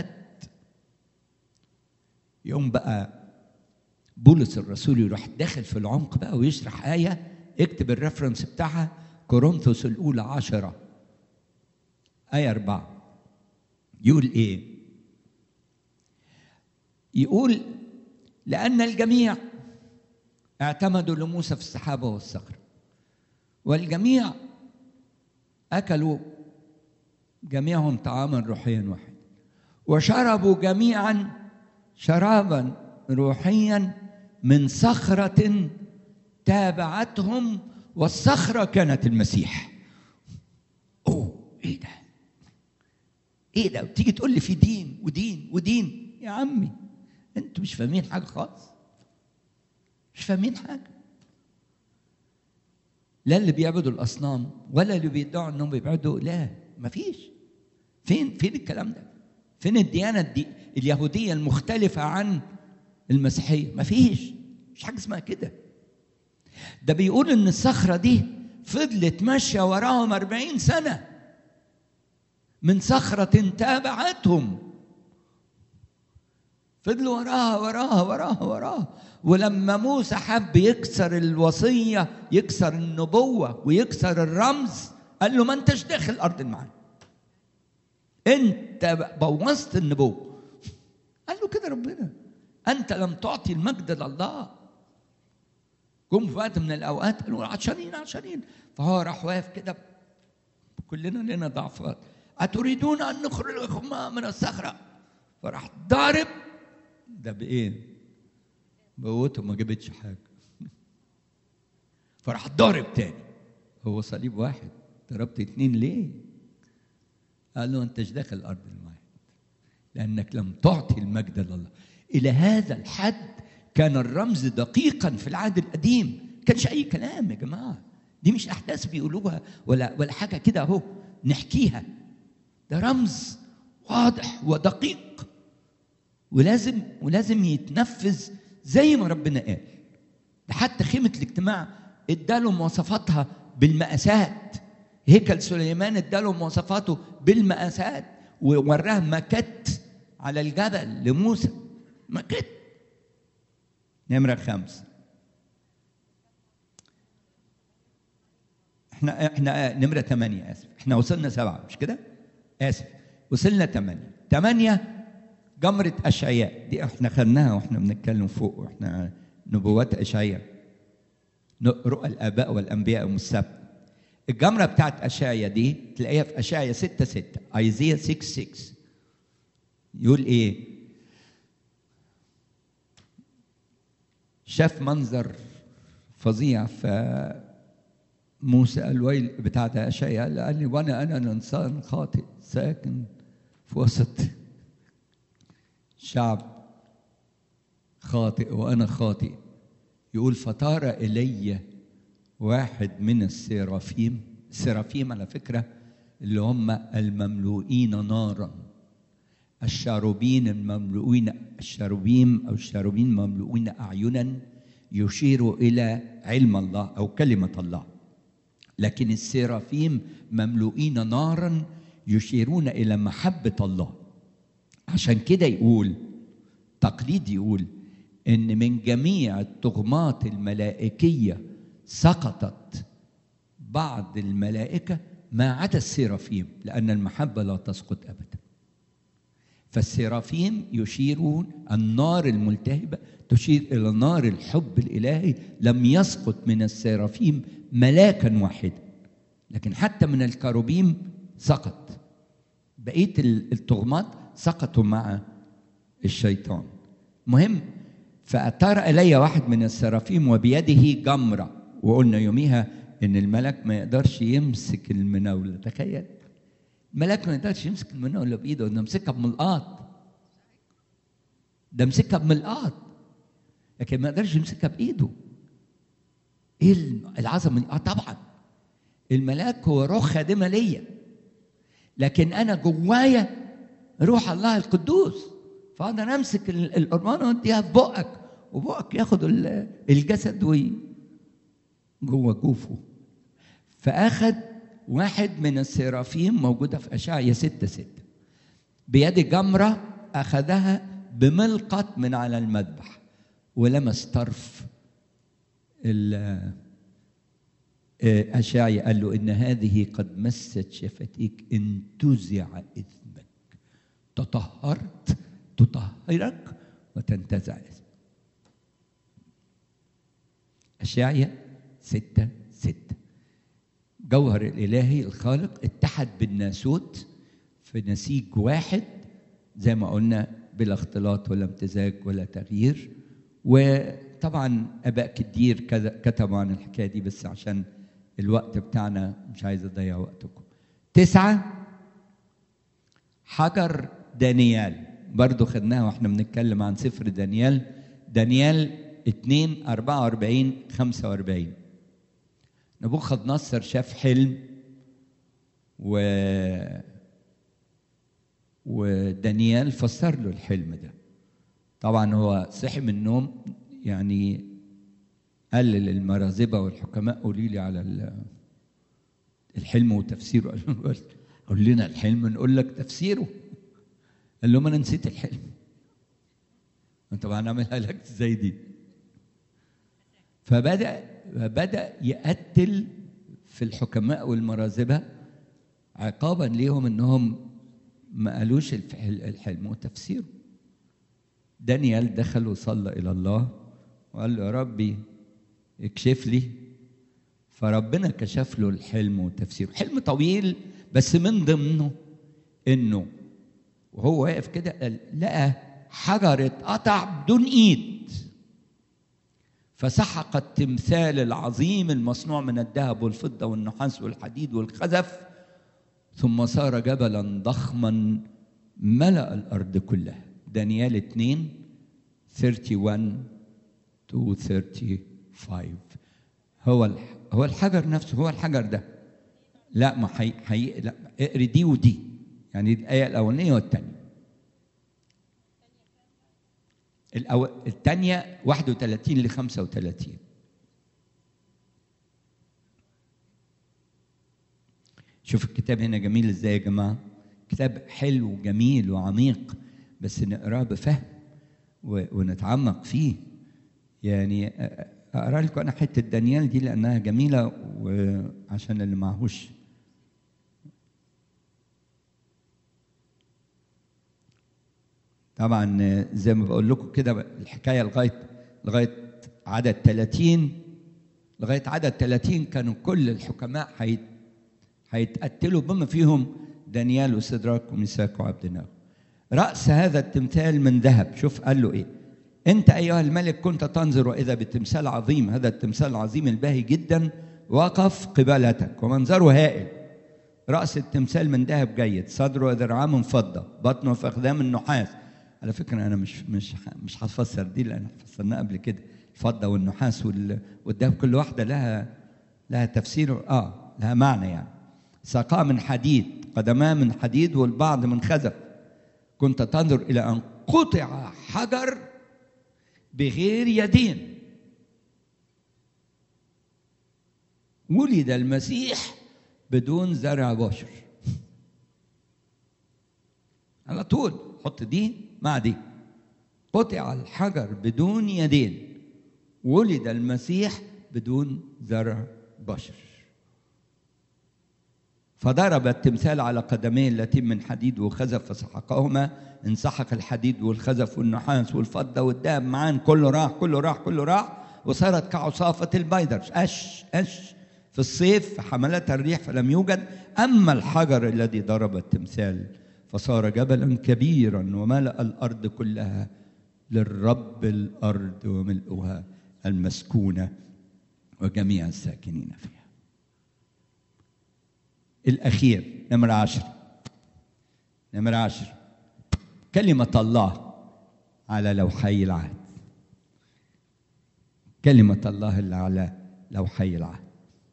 يوم بقى بولس الرسول يروح داخل في العمق بقى ويشرح آية اكتب الريفرنس بتاعها كورنثوس الأولى عشرة آية أربعة يقول إيه؟ يقول لأن الجميع اعتمدوا لموسى في السحابة والصخر والجميع أكلوا جميعهم طعاما روحيا واحد وشربوا جميعا شرابا روحيا من صخرة تابعتهم والصخرة كانت المسيح أوه إيه ده إيه ده تيجي تقول لي في دين ودين ودين يا عمي أنتوا مش فاهمين حاجة خالص مش فاهمين حاجة لا اللي بيعبدوا الأصنام ولا اللي بيدعوا إنهم بيعبدوا لا مفيش فين فين الكلام ده فين الديانة الدي اليهودية المختلفة عن المسيحية مفيش مش حاجة اسمها كده ده بيقول ان الصخرة دي فضلت ماشية وراهم أربعين سنة من صخرة تابعتهم فضلوا وراها وراها وراها وراها ولما موسى حب يكسر الوصية يكسر النبوة ويكسر الرمز قال له ما انتش داخل أرض المعاد انت بوظت النبوة قال له كده ربنا انت لم تعطي المجد لله جم في وقت من الاوقات قالوا عطشانين عطشانين فهو راح واقف كده كلنا لنا ضعفات أتريدون أن نخرجكم من الصخرة فراح ضارب ده بإيه؟ بقوته ما جابتش حاجة فراح ضارب تاني هو صليب واحد ضربت اتنين ليه؟ قال له أنتش داخل أرض الموعد لأنك لم تعطي المجد لله إلى هذا الحد كان الرمز دقيقا في العهد القديم كانش أي كلام يا جماعة دي مش أحداث بيقولوها ولا ولا حاجة كده أهو نحكيها ده رمز واضح ودقيق ولازم ولازم يتنفذ زي ما ربنا قال ده حتى خيمة الاجتماع اداله مواصفاتها بالمقاسات هيكل سليمان اداله مواصفاته بالمقاسات ووراه مكت على الجبل لموسى مكت نمرة خمسة احنا احنا نمرة ثمانية آسف احنا وصلنا سبعة مش كده؟ آسف وصلنا ثمانية ثمانية جمرة أشعياء دي احنا خدناها واحنا بنتكلم فوق واحنا نبوات أشعياء رؤى الآباء والأنبياء يوم السبت الجمرة بتاعت أشعيا دي تلاقيها في أشعيا 6 6 أيزيا 6 6 يقول إيه؟ شاف منظر فظيع ف موسى الويل بتاع ده أشعيا قال لي وأنا أنا إنسان خاطئ ساكن في وسط شعب خاطئ وأنا خاطئ يقول فطار إلي واحد من السرافيم السرافيم على فكرة اللي هم المملوئين نارا الشاروبين المملوئين الشاروبيم أو الشاروبين مملوئين أعينا يشير إلى علم الله أو كلمة الله لكن السرافيم مملوئين نارا يشيرون إلى محبة الله عشان كده يقول تقليد يقول إن من جميع التغمات الملائكية سقطت بعض الملائكة ما عدا السرافيم لأن المحبة لا تسقط أبدا فالسرافيم يشيرون النار الملتهبة تشير إلى نار الحب الإلهي لم يسقط من السرافيم ملاكا واحدا لكن حتى من الكروبيم سقط بقية التغمات سقطوا مع الشيطان مهم فأتار إلي واحد من السرافيم وبيده جمرة وقلنا يوميها إن الملك ما يقدرش يمسك المناولة تخيل الملك ما يقدرش يمسك المناولة بإيده ده مسكها بملقاط ده مسكها بملقاط لكن ما يقدرش يمسكها بإيده إيه العظمة آه طبعا الملاك هو روح خادمة ليا لكن أنا جوايا روح الله القدوس فاقدر امسك القربانه واديها في بقك وبقك ياخد الجسد وي جوه جوفه فاخد واحد من السرافيم موجوده في اشعيا 6 6 بيد جمره اخذها بملقط من على المذبح ولمس طرف أشعيا قال له إن هذه قد مست شفتيك انتزع إثمك تطهرت تطهرك وتنتزع اسمك أشعيا ستة ستة جوهر الإلهي الخالق اتحد بالناسوت في نسيج واحد زي ما قلنا بلا اختلاط ولا امتزاج ولا تغيير وطبعا اباء كتير كتبوا عن الحكايه دي بس عشان الوقت بتاعنا مش عايز اضيع وقتكم تسعه حجر دانيال برضو خدناها واحنا بنتكلم عن سفر دانيال دانيال 2 44 45 نبوخذ نصر شاف حلم و ودانيال فسر له الحلم ده طبعا هو صحي من النوم يعني قال للمرازبة والحكماء قولي لي على الحلم وتفسيره قول لنا الحلم نقول لك تفسيره قال لهم انا نسيت الحلم طب هنعملها لك ازاي دي فبدا بدا يقتل في الحكماء والمرازبه عقابا ليهم انهم ما قالوش الحلم وتفسيره دانيال دخل وصلى الى الله وقال له يا ربي اكشف لي فربنا كشف له الحلم وتفسيره حلم طويل بس من ضمنه انه وهو واقف كده قال- لقى حجر اتقطع بدون ايد فسحق التمثال العظيم المصنوع من الذهب والفضة والنحاس والحديد والخزف ثم صار جبلا ضخما ملأ الأرض كلها دانيال 2 31 to 35 هو الح... هو الحجر نفسه هو الحجر ده لا ما حي... حي... لا اقري دي ودي يعني الآية الأولانية والثانية الأو... الثانية 31 ل 35 شوف الكتاب هنا جميل ازاي يا جماعة كتاب حلو وجميل وعميق بس نقراه بفهم و... ونتعمق فيه يعني أ- اقرا لكم انا حته دانيال دي لانها جميله وعشان اللي معهوش طبعا زي ما بقول لكم كده الحكايه لغايه لغايه عدد 30 لغايه عدد 30 كانوا كل الحكماء هيت هيتقتلوا بما فيهم دانيال وسدراك وميثاق وعبد الناغ راس هذا التمثال من ذهب شوف قال له ايه انت ايها الملك كنت تنظر واذا بتمثال عظيم هذا التمثال العظيم الباهي جدا وقف قبالتك ومنظره هائل راس التمثال من ذهب جيد صدره وذراعاه من فضه بطنه وفخذاه من نحاس على فكره انا مش مش مش هفسر دي لان فسرناها قبل كده الفضه والنحاس وال- والذهب كل واحده لها لها تفسير اه لها معنى يعني ساقاه من حديد قدماه من حديد والبعض من خزف كنت تنظر الى ان قطع حجر بغير يدين ولد المسيح بدون زرع بشر على طول حط دي مع دي قطع الحجر بدون يدين ولد المسيح بدون زرع بشر فضرب التمثال على قدميه اللتين من حديد وخزف فسحقهما انسحق الحديد والخزف والنحاس والفضة والذهب معان كله راح كله راح كله راح وصارت كعصافة البيدر أش أش في الصيف حملتها الريح فلم يوجد أما الحجر الذي ضرب التمثال فصار جبلا كبيرا وملأ الأرض كلها للرب الأرض وملؤها المسكونة وجميع الساكنين فيها الأخير نمرة عشر نمرة عشر كلمة الله على لوحي العهد كلمة الله اللي على لوحي العهد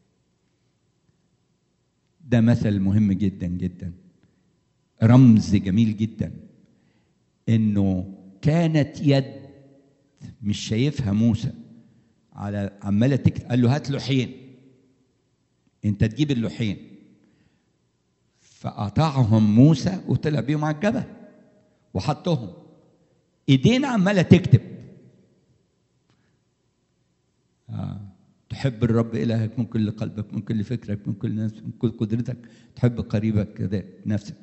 ده مثل مهم جدا جدا رمز جميل جدا انه كانت يد مش شايفها موسى على عماله تكتب قال له هات لوحين انت تجيب اللوحين فقطعهم موسى وطلع بيهم على الجبل وحطهم ايدين عماله تكتب آه. تحب الرب الهك من كل قلبك من كل فكرك من كل نفسك من كل قدرتك تحب قريبك كده نفسك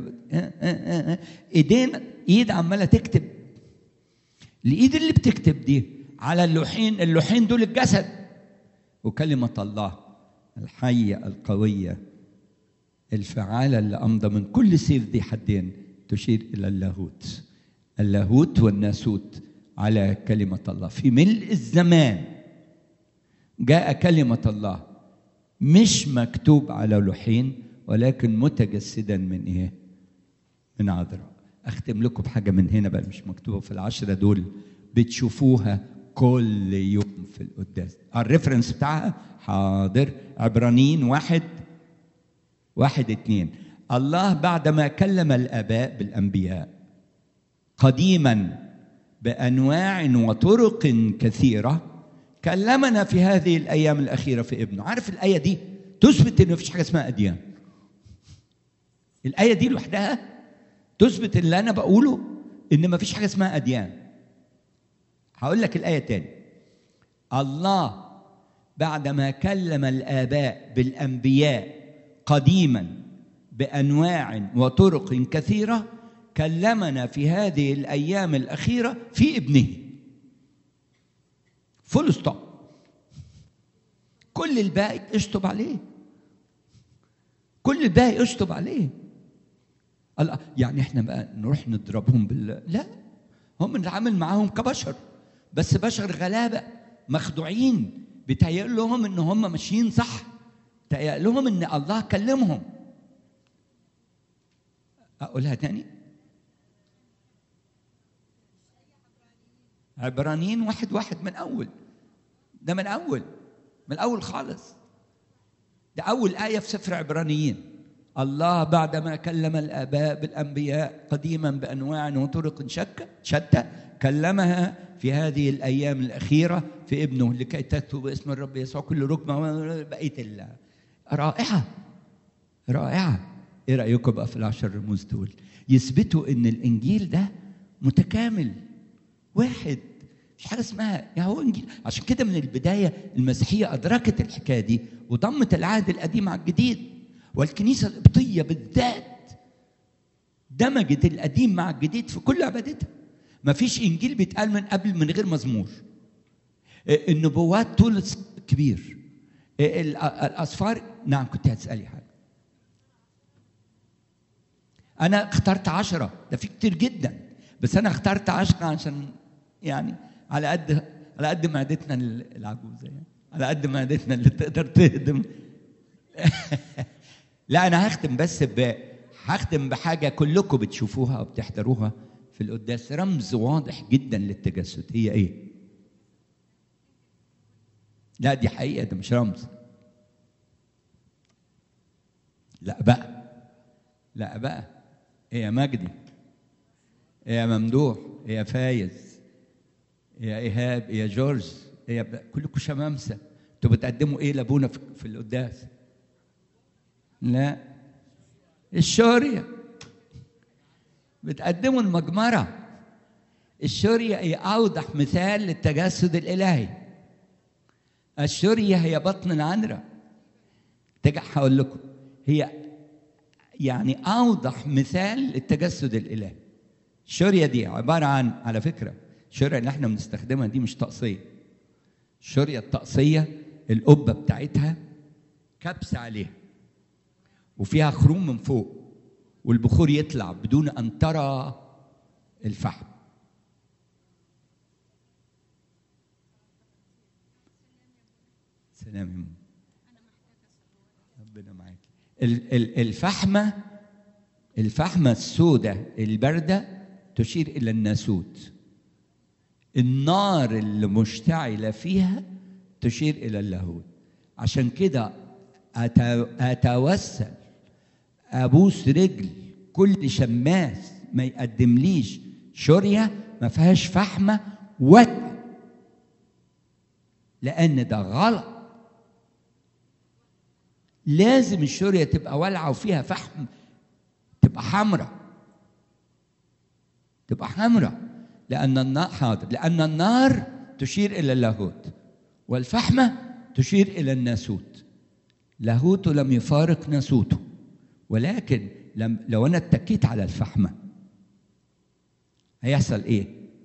ايدين ايد عماله تكتب الايد اللي بتكتب دي على اللوحين اللوحين دول الجسد وكلمه الله الحيه القويه الفعالة اللي أمضى من كل سيف ذي حدين تشير إلى اللاهوت اللاهوت والناسوت على كلمة الله في ملء الزمان جاء كلمة الله مش مكتوب على لوحين ولكن متجسدا من إيه؟ من عذراء أختم لكم بحاجة من هنا بقى مش مكتوبة في العشرة دول بتشوفوها كل يوم في القداس الريفرنس بتاعها حاضر عبرانيين واحد واحد اتنين الله بعدما كلم الآباء بالأنبياء قديما بأنواع وطرق كثيرة كلمنا في هذه الأيام الأخيرة في ابنه عارف الآية دي تثبت إن مفيش حاجة اسمها أديان الآية دي لوحدها تثبت اللي أنا بقوله إن مفيش حاجة اسمها أديان هقول لك الآية تاني الله بعدما كلم الآباء بالأنبياء قديما بانواع وطرق كثيره كلمنا في هذه الايام الاخيره في ابنه فول ستوب كل الباقي اشطب عليه كل الباقي اشطب عليه الله يعني احنا بقى نروح نضربهم بال لا هم نتعامل معاهم كبشر بس بشر غلابه مخدوعين بيتهيأ لهم ان هم ماشيين صح تهيأ لهم ان الله كلمهم اقولها تاني عبرانيين واحد واحد من اول ده من اول من الاول خالص ده اول ايه في سفر عبرانيين الله بعدما كلم الاباء بالانبياء قديما بانواع وطرق شك شتى كلمها في هذه الايام الاخيره في ابنه لكي تكتب باسم الرب يسوع كل ركبه بقيه الله رائعه رائعه ايه رايكم بقى في العشر رموز دول يثبتوا ان الانجيل ده متكامل واحد مش حاجه اسمها يا هو انجيل عشان كده من البدايه المسيحيه ادركت الحكايه دي وضمت العهد القديم على الجديد والكنيسه القبطيه بالذات دمجت القديم مع الجديد في كل عبادتها ما فيش انجيل بيتقال من قبل من غير مزمور النبوات طول كبير الاسفار نعم كنت هتسالي حاجه انا اخترت عشرة ده في كتير جدا بس انا اخترت عشرة عشان يعني على قد على قد معدتنا العجوزه يعني على قد معدتنا اللي تقدر تهدم لا انا هختم بس ب هختم بحاجه كلكم بتشوفوها او بتحضروها في القداس رمز واضح جدا للتجسد هي ايه؟ لا دي حقيقه ده مش رمز لا بقى لا بقى ايه يا مجدي ايه يا ممدوح ايه يا فايز ايه يا ايهاب ايه يا جورج ايه يا ب... كلكم شمامسه انتوا بتقدموا ايه لابونا في, في القداس لا الشوريه بتقدموا المجمره الشوريه هي اوضح مثال للتجسد الالهي الشوريه هي بطن العنره تجع هقول لكم هي يعني اوضح مثال للتجسد الالهي الشوريه دي عباره عن على فكره الشوريه اللي احنا بنستخدمها دي مش طقسيه الشوريه الطقسيه القبه بتاعتها كبس عليها وفيها خروم من فوق والبخور يطلع بدون ان ترى الفحم سلام يا ماما ربنا معاك الفحمه الفحمه السوداء البارده تشير الى الناسوت النار اللي مشتعله فيها تشير الى اللاهوت عشان كده اتوسل ابوس رجل كل شماس ما يقدمليش شوريه ما فيهاش فحمه وت لان ده غلط لازم الشوريه تبقى والعه وفيها فحم تبقى حمراء تبقى حمراء لان النار حاضر لان النار تشير الى اللاهوت والفحمه تشير الى الناسوت لاهوته لم يفارق ناسوته ولكن لم لو انا اتكيت على الفحمه هيحصل ايه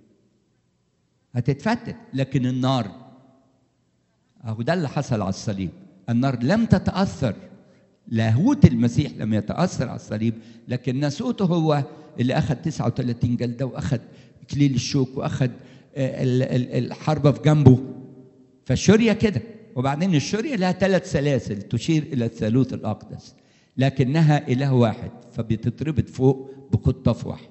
هتتفتت لكن النار اهو ده اللي حصل على الصليب النار لم تتاثر لاهوت المسيح لم يتاثر على الصليب لكن ناسوته هو اللي اخذ 39 جلده واخذ اكليل الشوك واخذ الحربه في جنبه فالشوريه كده وبعدين الشوريه لها ثلاث سلاسل تشير الى الثالوث الاقدس لكنها اله واحد فبتتربط فوق بقطاف واحد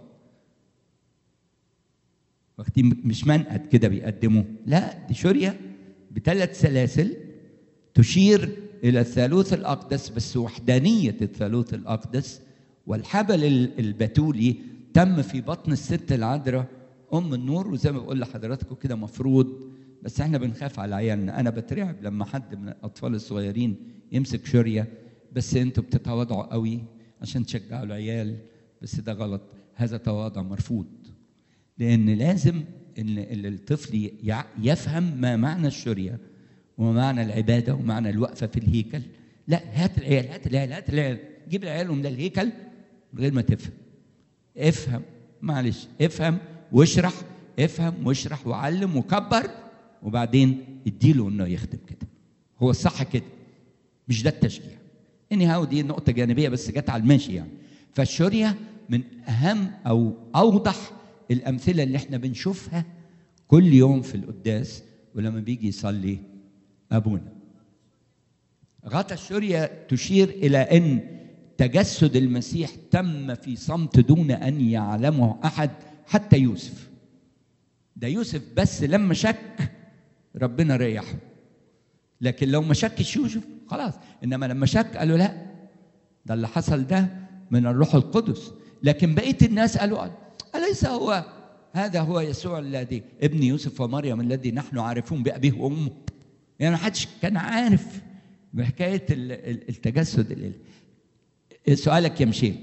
واخدين مش منقد كده بيقدموا لا دي شوريه بثلاث سلاسل تشير الى الثالوث الاقدس بس وحدانيه الثالوث الاقدس والحبل البتولي تم في بطن الست العذراء ام النور وزي ما بقول لحضراتكم كده مفروض بس احنا بنخاف على عيالنا انا بترعب لما حد من الاطفال الصغيرين يمسك شوريه بس انتوا بتتواضعوا قوي عشان تشجعوا العيال بس ده غلط هذا تواضع مرفوض لان لازم ان الطفل يفهم ما معنى الشوريه وما معنى العباده ومعنى الوقفه في الهيكل لا هات العيال هات العيال هات العيال جيب العيال من الهيكل من غير ما تفهم افهم معلش افهم واشرح افهم واشرح وعلم وكبر وبعدين اديله انه يخدم كده هو الصح كده مش ده التشجيع اني هاو دي نقطه جانبيه بس جت على الماشي يعني فالشوريه من اهم او اوضح الامثله اللي احنا بنشوفها كل يوم في القداس ولما بيجي يصلي ابونا غطى الشوريه تشير الى ان تجسد المسيح تم في صمت دون ان يعلمه احد حتى يوسف ده يوسف بس لما شك ربنا ريحه لكن لو ما شكش يوسف خلاص انما لما شك قالوا لا ده اللي حصل ده من الروح القدس لكن بقيه الناس قالوا اليس هو هذا هو يسوع الذي ابن يوسف ومريم الذي نحن عارفون بابيه وامه يعني ما حدش كان عارف بحكايه التجسد سؤالك يا مشيل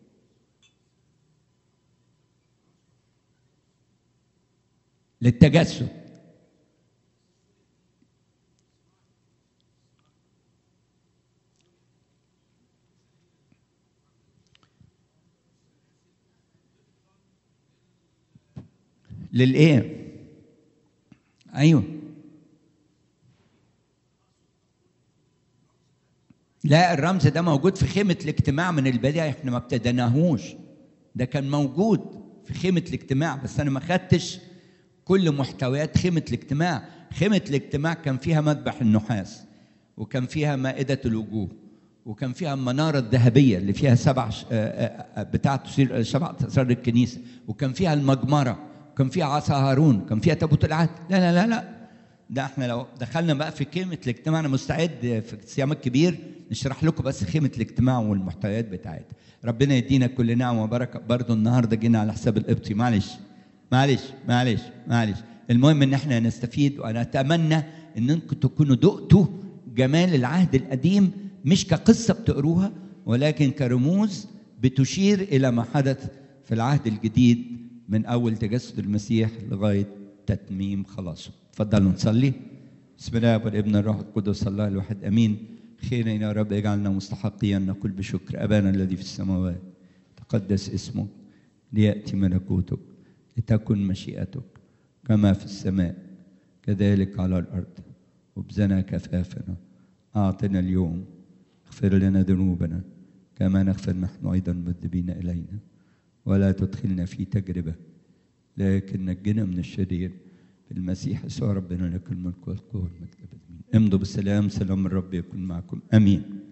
للتجسد للايه ايوه لا الرمز ده موجود في خيمة الاجتماع من البداية احنا ما ابتديناهوش ده كان موجود في خيمة الاجتماع بس أنا ما خدتش كل محتويات خيمة الاجتماع خيمة الاجتماع كان فيها مذبح النحاس وكان فيها مائدة الوجوه وكان فيها المنارة الذهبية اللي فيها سبع بتاعة تشير سبع أسرار الكنيسة وكان فيها المجمرة وكان فيها عصا هارون كان فيها تابوت العهد لا لا لا لا ده احنا لو دخلنا بقى في خيمة الاجتماع أنا مستعد في الصيام الكبير نشرح لكم بس خيمة الاجتماع والمحتويات بتاعتها ربنا يدينا كل نعمة وبركة برضه النهاردة جينا على حساب القبطي معلش معلش معلش معلش المهم ان احنا نستفيد وانا اتمنى ان انكم تكونوا دقتوا جمال العهد القديم مش كقصة بتقروها ولكن كرموز بتشير إلى ما حدث في العهد الجديد من أول تجسد المسيح لغاية تتميم خلاصه تفضلوا نصلي بسم الله والابن الروح القدس الله الواحد امين خيرا يا رب اجعلنا مستحقين نقول بشكر ابانا الذي في السماوات تقدس اسمك لياتي ملكوتك لتكن مشيئتك كما في السماء كذلك على الارض وبزنا كفافنا اعطنا اليوم اغفر لنا ذنوبنا كما نغفر نحن ايضا مذنبين الينا ولا تدخلنا في تجربه لكن نجنا من الشرير بالمسيح يسوع ربنا لك الملك والقوه والمجد امضوا بالسلام سلام الرب يكون معكم امين